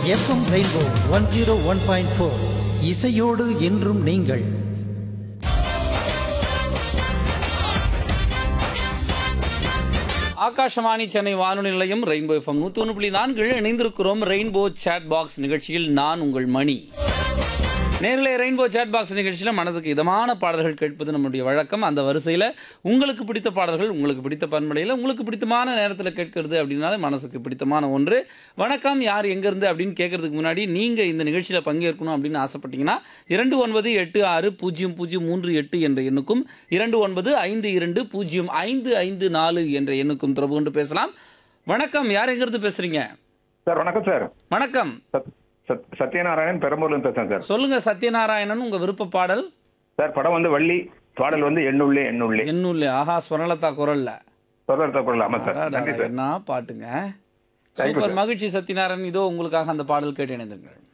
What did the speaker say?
FM rainbow one zero one point four இசையோடு என்றும் நீங்கள் ஆகாஷவாணி சென்னை வானொலி நிலையம் ரெயின்போ எஃப்எம் நூற்றி ஒன்று புள்ளி நான்கில் இணைந்திருக்கிறோம் ரெயின்போ சேட் பாக்ஸ் நிகழ்ச்சியில் நான் உங்கள் மணி நேரிலே ரெயின்போ சேட் பாக்ஸ் நிகழ்ச்சியில் மனதுக்கு இதமான பாடல்கள் கேட்பது நம்முடைய வழக்கம் அந்த வரிசையில் உங்களுக்கு பிடித்த பாடல்கள் உங்களுக்கு பிடித்த பண்பலையில் உங்களுக்கு பிடித்தமான நேரத்தில் கேட்கறது அப்படின்னாலே மனசுக்கு பிடித்தமான ஒன்று வணக்கம் யார் எங்கேருந்து அப்படின்னு கேட்கறதுக்கு முன்னாடி நீங்கள் இந்த நிகழ்ச்சியில் பங்கேற்கணும் அப்படின்னு ஆசைப்பட்டீங்கன்னா இரண்டு ஒன்பது எட்டு ஆறு பூஜ்ஜியம் பூஜ்ஜியம் மூன்று எட்டு என்ற எண்ணுக்கும் இரண்டு ஒன்பது ஐந்து இரண்டு பூஜ்ஜியம் ஐந்து ஐந்து நாலு என்ற எண்ணுக்கும் தொடர்பு கொண்டு பேசலாம் வணக்கம் யார் எங்கேருந்து பேசுகிறீங்க சார் வணக்கம் சார் வணக்கம் சத்- சத்- சத்யநாராயணன் பெரம்பூர்ல இருந்து பேசுறேன் சார் சொல்லுங்க சத்யநாராயணன் உங்க விருப்ப பாடல் சார் படம் வந்து வள்ளி பாடல் வந்து எண்ணுள்ளே எண்ணுள்ளே என்னுள்ள ஆஹா ஸ்வர்ணலதா குரல்ல தொடர்த்த குரல் ஆமா சார் நன்றி அடாடா, சார் என்ன பாட்டுங்க Thank you, சூப்பர் sir. மகிழ்ச்சி சத்யநாராயணன் இதோ உங்களுக்காக அந்த பாடல் கேட்டு இணைந்திருங்கள்